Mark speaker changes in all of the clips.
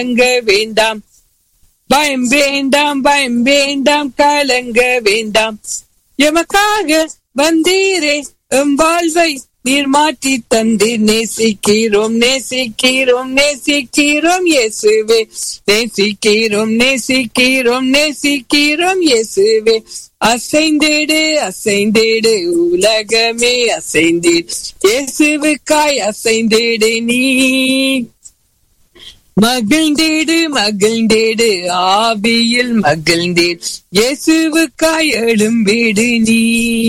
Speaker 1: கலங்க வேண்டாம் பயம் வேண்டாம் பயம் வேண்டாம் கலங்க வேண்டாம் எமக்காக வந்தீரே எம் வாழ்வை நீர் மாற்றி தந்தீர் நேசிக்கிறோம் நேசிக்கிறோம் நேசிக்கிறோம் இயேசுவே நேசிக்கிறோம் நேசிக்கிறோம் நேசிக்கிறோம் இயேசுவே அசைந்திடு அசைந்திடு உலகமே அசைந்திடு இயேசுவுக்காய் அசைந்திடு நீ மகிழ்ந்திடு மகிழ்ந்திடு ஆவியில் மகிழ்ந்திடு இயேசுவுக்காய் எழும்பிடு நீ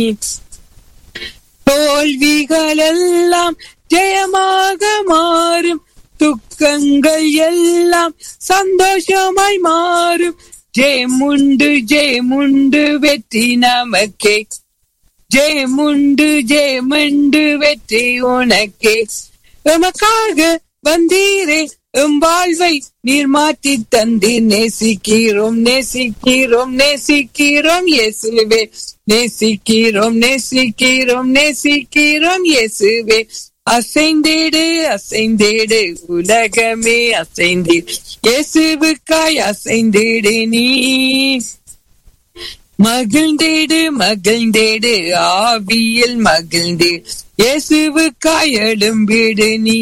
Speaker 1: தோல்விகள் எல்லாம் ஜெயமாக மாறும் துக்கங்கள் எல்லாம் சந்தோஷமாய் மாறும் ஜெயமுண்டு ஜெயமுண்டு வெற்றி நமக்கே ஜெயமுண்டு ஜெயமுண்டு வெற்றி உனக்கே எமக்காக வந்தீரே எம் வாழ்வை நீர் மாற்றி தந்தீர் நேசிக்கிறோம் நேசிக்கிறோம் நேசிக்கிறோம் இயேசுவே நேசிக்கிறோம் நேசிக்கிறோம் நேசிக்கிறோம் இயேசுவே அசைந்திடு அசைந்திடு உலகமே அசைந்திடு இயேசுவுக்காய் அசைந்திடு நீ மகிழ்ந்திடு மகிழ்ந்திடு ஆவியில் மகிழ்ந்திடு இயேசுவுக்காய் எழும்பிடு நீ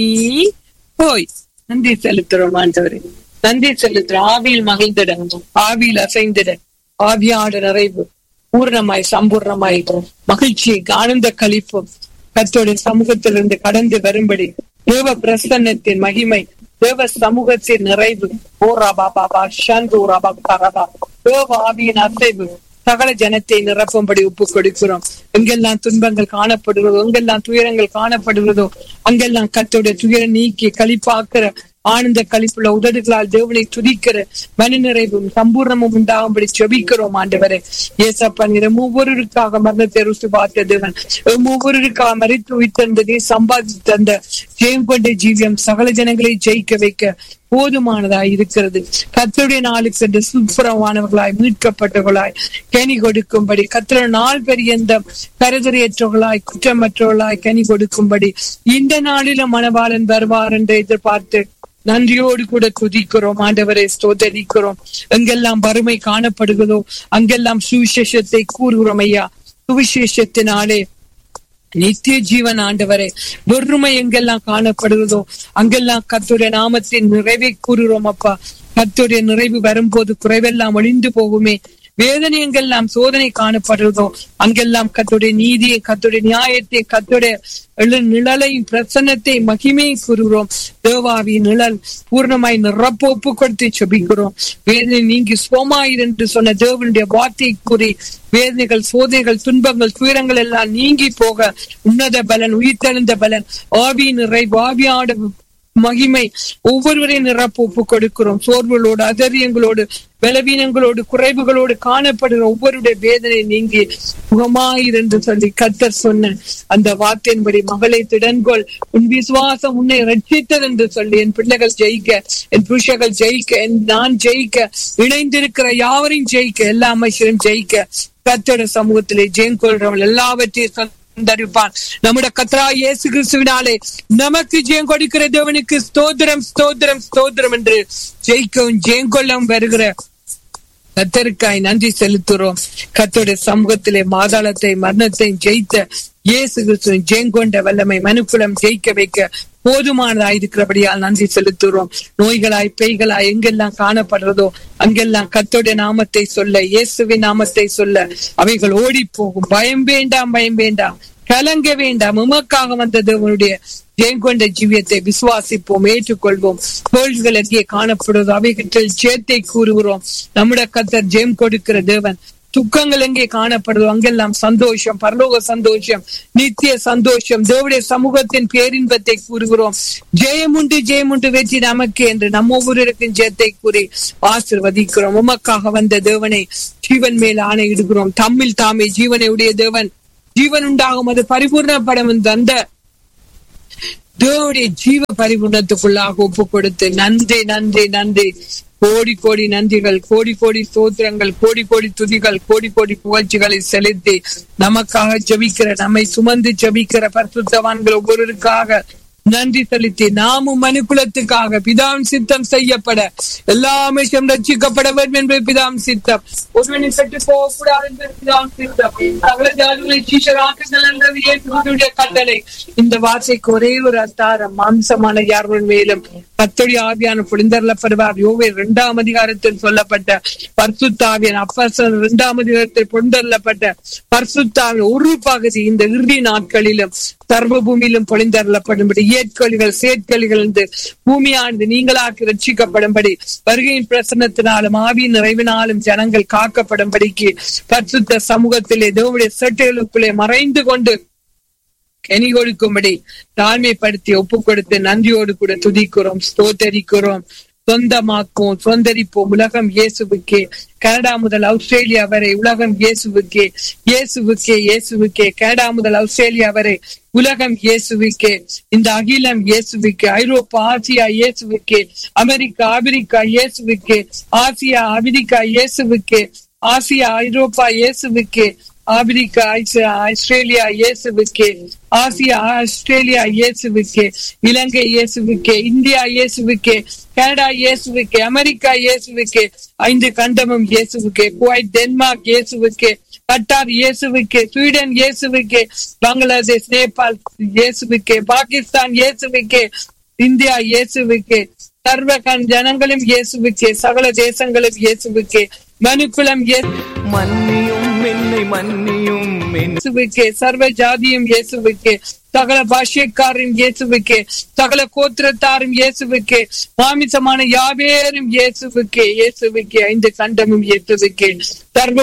Speaker 1: போய் நன்றி செலுத்துறோம் ஆண்டவரே நன்றி செலுத்துறோம் ஆவியில் மகிழ்ந்திட ஆவியில் அசைந்திட ஆவியாட நிறைவு பூர்ணமாய் சம்பூர்ணமாய் மகிழ்ச்சி ஆனந்த கழிப்பும் கத்தோடைய சமூகத்திலிருந்து கடந்து வரும்படி தேவ பிரசன்னத்தின் மகிமை தேவ சமூகத்தின் நிறைவு ஓ ராபா பாபா ஷந்து ராபா கரபா தேவ ஆவியின் அசைவு சகல ஜனத்தை நிரப்பும்படி ஒப்பு கொடுக்கிறோம் எங்கெல்லாம் துன்பங்கள் காணப்படுகிறதோ எங்கெல்லாம் துயரங்கள் காணப்படுகிறதோ அங்கெல்லாம் கத்தோடைய துயரம் நீக்கி கழிப்பாக்குற ஆனந்த கழிப்புள்ள உதடுகளால் தேவனை துதிக்கிற மன நிறைவும் சம்பூர்ணமும் உண்டாகும்படி செபிக்கிறோம் ஆண்டவரே ஏசப்பா நிறம் ஒவ்வொருவருக்காக மரணத்தை ருசி பார்த்த தேவன் ஒவ்வொருவருக்காக மறித்து உயிர்த்தந்ததை சம்பாதித்து தந்த ஜெயம் கொண்ட ஜீவியம் சகல ஜனங்களை ஜெயிக்க வைக்க போதுமானதாய் இருக்கிறது கத்தருடைய நாளுக்கு சென்று சுப்புறமானவர்களாய் மீட்கப்பட்டவர்களாய் கனி கொடுக்கும்படி கத்திர நாள் பெரியந்த கருதறையற்றவர்களாய் குற்றமற்றவர்களாய் கனி கொடுக்கும்படி இந்த நாளிலும் மணவாளன் வருவார் என்று எதிர்பார்த்து நன்றியோடு கூட துதிக்கிறோம் ஆண்டவரை ஸ்தோதரிக்கிறோம் எங்கெல்லாம் வறுமை காணப்படுகிறதோ அங்கெல்லாம் சுவிசேஷத்தை கூறுகிறோம் ஐயா சுவிசேஷத்தினாலே நித்திய ஜீவன் ஆண்டவரே வெறுமை எங்கெல்லாம் காணப்படுகிறதோ அங்கெல்லாம் கத்துடைய நாமத்தின் நிறைவை கூறுகிறோம் அப்பா கத்துடைய நிறைவு வரும்போது குறைவெல்லாம் ஒளிந்து போகுமே வேதனை எங்கெல்லாம் சோதனை காணப்படுறதோ அங்கெல்லாம் கத்துடைய நீதியை கத்துடைய நியாயத்தை கத்துடைய நிழலையும் பிரசன்னத்தை மகிமையை கூறுகிறோம் தேவாவி நிழல் பூர்ணமாய் நிரப்ப ஒப்பு கொடுத்து செபிக்கிறோம் வேதனை நீங்கி சோமாயிரு என்று சொன்ன தேவனுடைய வார்த்தை கூறி வேதனைகள் சோதனைகள் துன்பங்கள் துயரங்கள் எல்லாம் நீங்கி போக உன்னத பலன் உயிர்த்தெழுந்த பலன் ஆவி நிறை ஆவியாட மகிமை ஒவ்வொருவரையும் நிரப்ப ஒப்பு கொடுக்கிறோம் சோர்வுகளோடு அதரியங்களோடு பலவீனங்களோடு குறைவுகளோடு காணப்படுகிற ஒவ்வொருடைய வேதனை நீங்கி முகமாயிரு என்று சொல்லி கத்தர் சொன்ன அந்த வார்த்தையின்படி மகளை திடன்கொள் உன் விசுவாசம் உன்னை ரட்சித்தது என்று சொல்லி என் பிள்ளைகள் ஜெயிக்க என் புருஷர்கள் ஜெயிக்க என் நான் ஜெயிக்க இணைந்திருக்கிற யாவரையும் ஜெயிக்க எல்லா அமைச்சரும் ஜெயிக்க கத்தோட சமூகத்திலே ஜெயம் கொள்றவள் எல்லாவற்றையும் தரிப்பான் நம்முடைய கத்ரா இயேசு கிறிஸ்துவினாலே நமக்கு ஜெயம் கொடுக்கிற தேவனுக்கு ஸ்தோத்திரம் ஸ்தோத்திரம் ஸ்தோத்திரம் என்று ஜெயிக்கவும் ஜெயம் கொள்ளவும் வருகிற கத்தருக்காய் நன்றி செலுத்துறோம் கத்தோடைய சமூகத்திலே மாதாளத்தை மரணத்தை ஜெயித்த இயேசு கிறிஸ்துவின் ஜெயங்கொண்ட வல்லமை மனுக்குலம் ஜெயிக்க வைக்க போதுமானதாய் இருக்கிறபடியால் நன்றி செலுத்துகிறோம் நோய்களாய் பேய்களாய் எங்கெல்லாம் காணப்படுறதோ அங்கெல்லாம் கத்தோடைய நாமத்தை சொல்ல இயேசுவின் நாமத்தை சொல்ல அவைகள் ஓடி போகும் பயம் வேண்டாம் பயம் வேண்டாம் கலங்க வேண்டாம் உமக்காக வந்த தேவனுடைய ஜெயங்கொண்ட ஜீவியத்தை விசுவாசிப்போம் ஏற்றுக்கொள்வோம் தோல்விகள் எங்கே காணப்படுவதோ அவைகளில் ஜெயத்தை கூறுகிறோம் நம்முடைய கத்தர் ஜெயம் கொடுக்கிற தேவன் துக்கங்கள் எங்கே காணப்படுதோ அங்கெல்லாம் சந்தோஷம் பரலோக சந்தோஷம் நித்திய சந்தோஷம் தேவடைய சமூகத்தின் பேரின்பத்தை கூறுகிறோம் ஜெயமுண்டு ஜெயமுண்டு வெற்றி நமக்கு என்று நம்ம ஒவ்வொருவருக்கும் ஜெயத்தை கூறி ஆசிர்வதிக்கிறோம் உமக்காக வந்த தேவனை ஜீவன் மேல் ஆணையிடுகிறோம் தம்மில் தாமே ஜீவனை உடைய தேவன் ஜீவன் உண்டாகும் அது பரிபூர்ணப்படம் அந்த தேவடைய ஜீவ பரிபூர்ணத்துக்குள்ளாக ஒப்பு கொடுத்து நன்றி நன்றி நன்றி கோடி கோடி நன்றிகள் கோடி கோடி சோத்திரங்கள் கோடி கோடி துதிகள் கோடி கோடி புகழ்ச்சிகளை செலுத்தி நமக்காக ஜபிக்கிற நம்மை சுமந்து ஜபிக்கிற பரிசுத்தவான்கள் ஒவ்வொருவருக்காக நன்றி செலுத்தி நாமும் மனுக்குலத்துக்காக பிதாவின் சித்தம் செய்யப்பட எல்லா விஷயம் ரட்சிக்கப்பட வேண்டும் என்பது பிதாவின் சித்தம் ஒருவனை சற்று போகக்கூடாது என்பது பிதாவின் சித்தம் சகல ஜாதிகளை சீஷராக்குங்கள் என்றது இயேசுவினுடைய கட்டளை இந்த வார்த்தைக்கு ஒரே ஒரு அத்தாரம் மாம்சமான யார்கள் மேலும் கத்தொடி ஆவியான புரிந்தரப்படுவார் யோவே இரண்டாம் அதிகாரத்தில் சொல்லப்பட்ட பர்சுத்தாவியன் அப்பசன் இரண்டாம் அதிகாரத்தில் புரிந்தரப்பட்ட பர்சுத்தாவின் ஒரு பகுதி இந்த இறுதி நாட்களிலும் சர்வ பூமியிலும் பொழிந்தரலப்படும்படி ஏற்கொலிகள் சேர்க்கொலிகள் என்று பூமியானது நீங்களாக்கி ரட்சிக்கப்படும்படி வருகையின் பிரசனத்தினாலும் ஆவியின் நிறைவினாலும் ஜனங்கள் காக்கப்படும்படிக்கு பரிசுத்த சமூகத்திலே தேவனுடைய செட்டைகளுக்குள்ளே மறைந்து கொண்டு கனி கொடுக்கும்படி தாழ்மைப்படுத்தி ஒப்பு கொடுத்து நன்றியோடு கூட துதிக்கிறோம் ஸ்தோத்தரிக்கிறோம் சொந்தமாக்கும் சொந்தரிப்போம் உலகம் இயேசுவுக்கே கனடா முதல் ஆஸ்திரேலியா வரை உலகம் இயேசுவுக்கே இயேசுவுக்கே இயேசுவுக்கே கனடா முதல் ஆஸ்திரேலியா வரை உலகம் இயேசுவுக்கே இந்த அகிலம் இயேசுவுக்கே ஐரோப்பா ஆசியா இயேசுவுக்கே அமெரிக்கா ஆபிரிக்கா இயேசுவுக்கே ஆசியா அமெரிக்கா இயேசுவுக்கே ஆசியா ஐரோப்பா இயேசுவுக்கே ஆப்பிரிக்கா ஆஸ்திரேலியா இயேசுவுக்கே ஆசியா ஆஸ்திரேலியா இயேசுவுக்கே இலங்கை இயேசுவுக்கே இந்தியா இயேசுவுக்கே கனடா இயேசுவுக்கே அமெரிக்கா இயேசுவுக்கே ஐந்து கண்டமும் இயேசுவுக்கே குவைத் டென்மார்க் இயேசுவுக்கே கட்டார் இயேசுவுக்கே ஸ்வீடன் இயேசுவுக்கே பங்களாதேஷ் நேபாள் இயேசுவுக்கே பாகிஸ்தான் இயேசுவுக்கே இந்தியா இயேசுவுக்கே சர்வகன் ஜனங்களும் இயேசுவுக்கே சகல தேசங்களும் இயேசுவுக்கே மனுக்குலம்
Speaker 2: மன்னியும் என்னை மன்னியும் என்
Speaker 1: இயேசுவுக்கே சர்வ ஜாதியும் இயேசுவுக்கே சகல பாஷ்யக்காரும் இயேசுவுக்கே சகல கோத்திரத்தாரும் இயேசுவுக்கே மாமிசமான யாவேரும் இயேசுவுக்கே இயேசுவுக்கே ஐந்து கண்டமும் இயேசுவுக்கே சர்வ